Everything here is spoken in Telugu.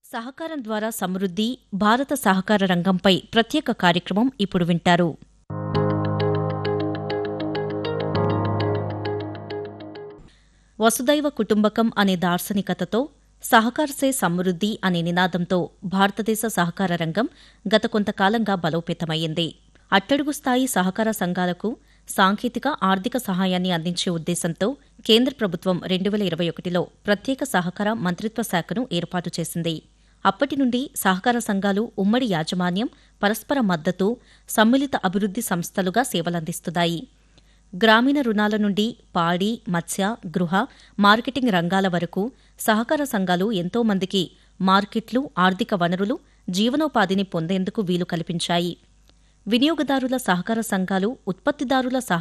సహకారం ద్వారా సమృద్ధి భారత సహకార రంగంపై ప్రత్యేక కార్యక్రమం ఇప్పుడు వింటారు వసుదైవ కుటుంబకం అనే దార్శనికతతో సహకారసే సమృద్ధి అనే నినాదంతో భారతదేశ సహకార రంగం గత కొంతకాలంగా బలోపేతమైంది అట్టడుగు స్థాయి సహకార సంఘాలకు సాంకేతిక ఆర్థిక సహాయాన్ని అందించే ఉద్దేశంతో కేంద్ర ప్రభుత్వం రెండు వేల ఇరవై ఒకటిలో ప్రత్యేక సహకార మంత్రిత్వ శాఖను ఏర్పాటు చేసింది అప్పటి నుండి సహకార సంఘాలు ఉమ్మడి యాజమాన్యం పరస్పర మద్దతు సమ్మిళిత అభివృద్ధి సంస్థలుగా సేవలందిస్తున్నాయి గ్రామీణ రుణాల నుండి పాడి మత్స్య గృహ మార్కెటింగ్ రంగాల వరకు సహకార సంఘాలు ఎంతో మందికి మార్కెట్లు ఆర్థిక వనరులు జీవనోపాధిని పొందేందుకు వీలు కల్పించాయి వినియోగదారుల సహకార సంఘాలు ఉత్పత్తిదారుల సహ